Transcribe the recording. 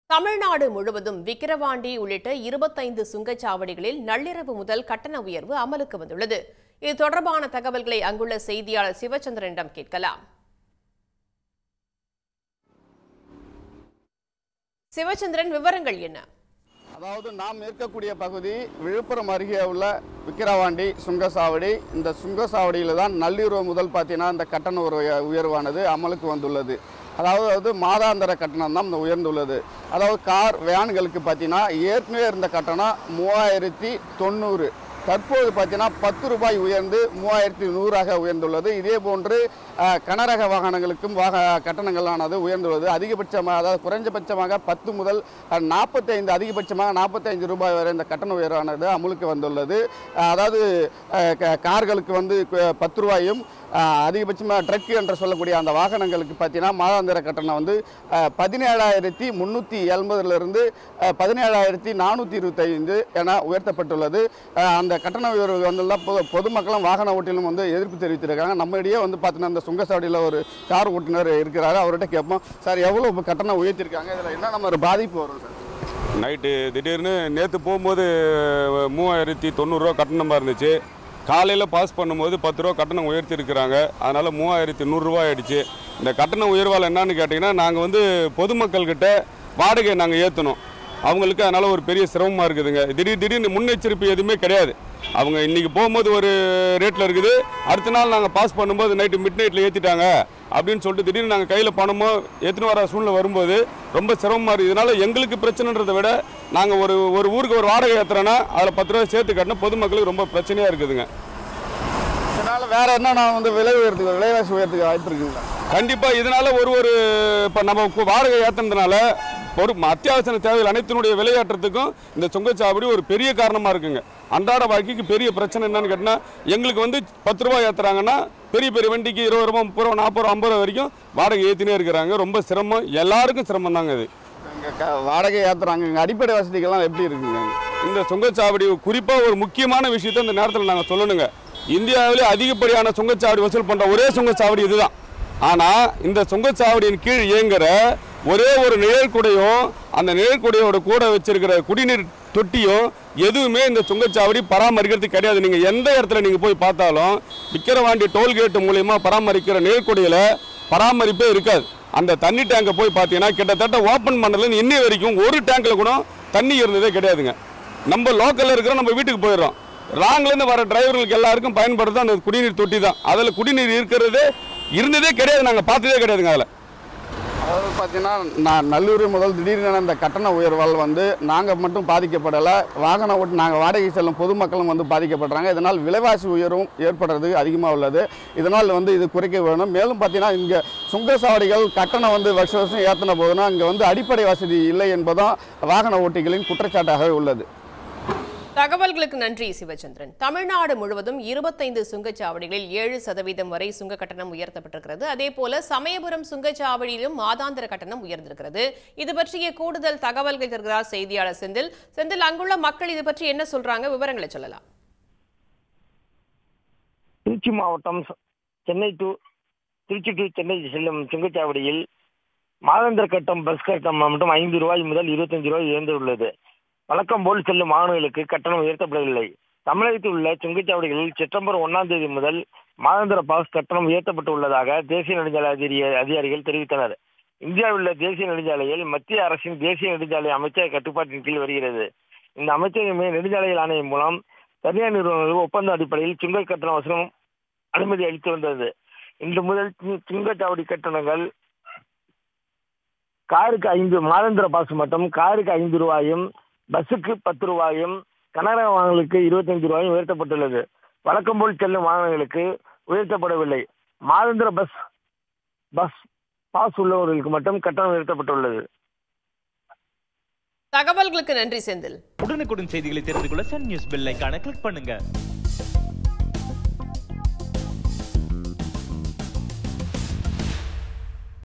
தமிழ்நாடு முழுவதும் விக்கிரவாண்டி உள்ளிட்ட இருபத்தைந்து சுங்கச்சாவடிகளில் நள்ளிரவு முதல் கட்டண உயர்வு அமலுக்கு வந்துள்ளது இது தொடர்பான தகவல்களை அங்குள்ள செய்தியாளர் சிவச்சந்திரனிடம் கேட்கலாம் சிவச்சந்திரன் விவரங்கள் என்ன அதாவது நாம் இருக்கக்கூடிய பகுதி விழுப்புரம் அருகே உள்ள விக்கிரவாண்டி சுங்கசாவடி இந்த சுங்கசாவடியில் தான் நள்ளிரவு முதல் பார்த்தீங்கன்னா இந்த கட்டண உய- உயர்வானது அமலுக்கு வந்துள்ளது அதாவது அது மாதாந்திர கட்டணம் தான் இந்த உயர்ந்துள்ளது அதாவது கார் வேன்களுக்கு பார்த்தீங்கன்னா ஏற்கனவே இருந்த கட்டணம் மூவாயிரத்தி தொண்ணூறு தற்போது பார்த்தீங்கன்னா பத்து ரூபாய் உயர்ந்து மூவாயிரத்தி நூறாக உயர்ந்துள்ளது இதே போன்று அஹ், கனரக வாகனங்களுக்கும் வாக கட்டணங்களானது உயர்ந்துள்ளது அதிகபட்சமாக அதாவது குறைஞ்சபட்சமாக பத்து முதல் நாற்பத்தைந்து அதிகபட்சமாக நாற்பத்தைந்து ரூபாய் வரை இந்த கட்டண உயர்வானது அமுலுக்கு வந்துள்ளது அஹ், அதாவது அஹ், க- கார்களுக்கு வந்து கு- பத்து ரூபாயும் அஹ், அதிகபட்சமாக ட்ரக் என்று சொல்லக்கூடிய அந்த வாகனங்களுக்கு பார்த்தீங்கன்னா மாதாந்திர கட்டணம் வந்து அஹ், பதினேழாயிரத்தி முந்நூற்றி எண்பதுலேருந்து பதினேழாயிரத்தி நானூற்றி இருபத்தைந்து என உயர்த்தப்பட்டுள்ளது அஹ், அந்த கட்டண உயர்வு வந்து பொது பொதுமக்களும் வாகன ஓட்டிலும் வந்து எதிர்ப்பு தெரிவித்திருக்காங்க நம்மிடையே வந்து பார்த்தீங்கன்னா இந்த சுங்கசாவடியில் ஒரு கார் ஓட்டுநர் இருக்கிறாரு அவர்கிட்ட கேட்போம் சார் எவ்வளோ இப்ப கட்டணம் உயர்த்திருக்காங்க இதில் என்ன நம்ம ஒரு பாதிப்பு வரும் சார் நைட்டு திடீர்னு நேற்று போகும்போது மூவாயிரத்தி தொண்ணூறுரூவா கட்டணமாக இருந்துச்சு காலையில் பாஸ் பண்ணும்போது பத்து ரூபா கட்டணம் உயர்த்திருக்கிறாங்க அதனால் மூவாயிரத்தி நூறுரூவா ஆயிடுச்சு இந்த கட்டண உயர்வால் என்னன்னு கேட்டிங்கன்னா நாங்கள் வந்து பொதுமக்கள்கிட்ட வாடகை நாங்கள் ஏற்றணும் அவங்களுக்கு அதனால் ஒரு பெரிய சிரமமாக இருக்குதுங்க திடீர் திடீர்னு முன்னெச்சரிப்பு எதுவுமே கிடையாது அவங்க இன்றைக்கி போகும்போது ஒரு ரேட்டில் இருக்குது அடுத்த நாள் நாங்கள் பாஸ் பண்ணும்போது நைட்டு மிட் நைட்டில் ஏற்றிட்டாங்க அப்படின்னு சொல்லிட்டு திடீர்னு நாங்கள் கையில் பணமோ எடுத்துன்னு வர சூழ்நிலை வரும்போது ரொம்ப சிரமமாக இருக்குது இதனால் எங்களுக்கு பிரச்சனைன்றதை விட நாங்கள் ஒரு ஒரு ஊருக்கு ஒரு வாடகை ஏற்றுறோன்னா அதில் பத்து ரூபா சேர்த்து கட்டினா பொதுமக்களுக்கு ரொம்ப பிரச்சனையாக இருக்குதுங்க இதனால் வேற என்ன நான் வந்து விலை உயர்த்துக்கு விலைவாசி உயர்த்துக்கு வாய்ப்பு இருக்குங்களா கண்டிப்பாக இதனால ஒரு ஒரு இப்போ நம்ம கு- வாடகை ஏற்றுனதுனால ஒரு அத்தியாவசிய தேவைகள் அனைத்தினுடைய விலையேற்றத்துக்கும் இந்த சுங்கச்சாவடி ஒரு பெரிய காரணமாக இருக்குங்க அன்றாட வாழ்க்கைக்கு பெரிய பிரச்சனை என்னன்னு கேட்டால் எங்களுக்கு வந்து பத்து ரூபாய் ஏற்றுறாங்கன்னா பெரிய பெரிய வண்டிக்கு இருபது ரூபா முப்பது ரூபா நாற்பது ரூபா ஐம்பது ரூபா வரைக்கும் வாடகை ஏற்றினே இருக்கிறாங்க ரொம்ப சிரமம் எல்லாருக்கும் சிரமம் தாங்க இது இங்கே க வாடகை ஏற்றுறாங்க இங்கே அடிப்படை வசதிகள்லாம் எப்படி இருக்குங்க இந்த சுங்கச்சாவடி குறிப்பாக ஒரு முக்கியமான விஷயத்தை இந்த நேரத்தில் நாங்கள் சொல்லணுங்க இந்தியாவிலே அதிகப்படியான சுங்கச்சாவடி வசூல் பண்ணுற ஒரே சுங்கச்சாவடி இதுதான் ஆனால் இந்த சுங்கச்சாவடியின் கீழ் இயங்குற ஒரே ஒரு நிழற்குடையும் அந்த நிழற்குடையோட கூட வச்சிருக்கிற குடிநீர் தொட்டியும் எதுவுமே இந்த சுங்கச்சாவடி பராமரிக்கிறது கிடையாது நீங்கள் எந்த இடத்துல நீங்கள் போய் பார்த்தாலும் விக்கிரவாண்டி டோல்கேட் மூலயமா பராமரிக்கிற நிழற்குடையில் பராமரிப்பே இருக்காது அந்த தண்ணி டேங்கை போய் பார்த்தீங்கன்னா கிட்டத்தட்ட ஓப்பன் பண்ணதுலேருந்து இன்னி வரைக்கும் ஒரு டேங்கில் கூட தண்ணி இருந்ததே கிடையாதுங்க நம்ம லோக்கலில் இருக்கிற நம்ம வீட்டுக்கு போயிடுறோம் ராங்லேருந்து வர டிரைவர்களுக்கு எல்லாருக்கும் பயன்படுறது அந்த குடிநீர் தொட்டி தான் அதில் குடிநீர் இருக்கிறதே இருந்ததே கிடையாது நாங்கள் பார்த்ததே கிடையாதுங்க அதில் அதாவது பார்த்தீங்கன்னா நான் நல்லூர் முதல் திடீர்னு இந்த கட்டண உயர்வால் வந்து நாங்கள் மட்டும் பாதிக்கப்படலை வாகன ஓட்டு நாங்கள் வாடகை செல்லும் பொதுமக்களும் வந்து பாதிக்கப்படுறாங்க இதனால் விலைவாசி உயர்வும் ஏற்படுறது அதிகமாக உள்ளது இதனால் வந்து இது குறைக்க வேணும் மேலும் பார்த்தீங்கன்னா இங்கே சுங்கசாவடிகள் கட்டணம் வந்து வருஷ வருஷம் ஏற்றின போதுனா இங்கே வந்து அடிப்படை வசதி இல்லை என்பதும் வாகன ஓட்டிகளின் குற்றச்சாட்டாகவே உள்ளது தகவல்களுக்கு நன்றி சிவச்சந்திரன் தமிழ்நாடு முழுவதும் இருபத்தைந்து சுங்கச்சாவடிகளில் ஏழு சதவீதம் வரை சுங்க கட்டணம் உயர்த்தப்பட்டிருக்கிறது அதேபோல சமயபுரம் சுங்கச்சாவடியிலும் மாதாந்திர கட்டணம் உயர்ந்திருக்கிறது இது பற்றிய கூடுதல் தகவல்கள் தருகிறார் செய்தியாளர் செந்தில் செந்தில் அங்குள்ள மக்கள் இது பற்றி என்ன சொல்றாங்க விவரங்களை சொல்லலாம் திருச்சி மாவட்டம் ச- சென்னை டு திருச்சி டு சென்னை செல்லும் சுங்கச்சாவடியில் மாதாந்திர கட்டம் பஸ் கட்டணம் மட்டும் ஐந்து ரூபாய் முதல் இருபத்தஞ்சு ரூபாய் உயர்ந்துள்ளது வழக்கம் போல் செல்லும் வாகனங்களுக்கு கட்டணம் உயர்த்தப்படவில்லை தமிழகத்தில் உள்ள சுங்கச்சாவடிகளில் செப்டம்பர் ஒன்னாம் தேதி முதல் மாதாந்திர பாஸ் கட்டணம் உயர்த்தப்பட்டு உள்ளதாக தேசிய நெடுஞ்சாலை அதிகாரி- அதிகாரிகள் தெரிவித்தனர் இந்தியாவில் உள்ள தேசிய நெடுஞ்சாலையில் மத்திய அரசின் தேசிய நெடுஞ்சாலை அமைச்சக கட்டுப்பாட்டின் கீழ் வருகிறது இந்த அமைச்சகமே நெடுஞ்சாலைகள் ஆணையம் மூலம் தனியார் நிறுவனங்களுக்கு ஒப்பந்த அடிப்படையில் சுங்க கட்டண வசூலும் அனுமதி அளித்து வந்தது இன்று முதல் சு- சுங்கச்சாவடி கட்டணங்கள் காருக்கு ஐந்து மாதாந்திர பாஸ் மட்டும் காருக்கு ஐந்து ரூபாயும் பஸ்ஸுக்கு பத்து ரூபாயும் கனரக வாகனங்களுக்கு இருபத்தஞ்சு ரூபாயும் உயர்த்தப்பட்டுள்ளது வழக்கம் போல் செல்லும் வாகனங்களுக்கு உயர்த்தப்படவில்லை மாதாந்திர பஸ் பஸ் பாஸ் உள்ளவர்களுக்கு மட்டும் கட்டணம் உயர்த்தப்பட்டுள்ளது தகவல்களுக்கு நன்றி செந்தில் உடனுக்குடன் செய்திகளை தெரிந்து கொள்ள சன் நியூஸ் பெல் ஐகானை கிளிக் பண்ணுங்க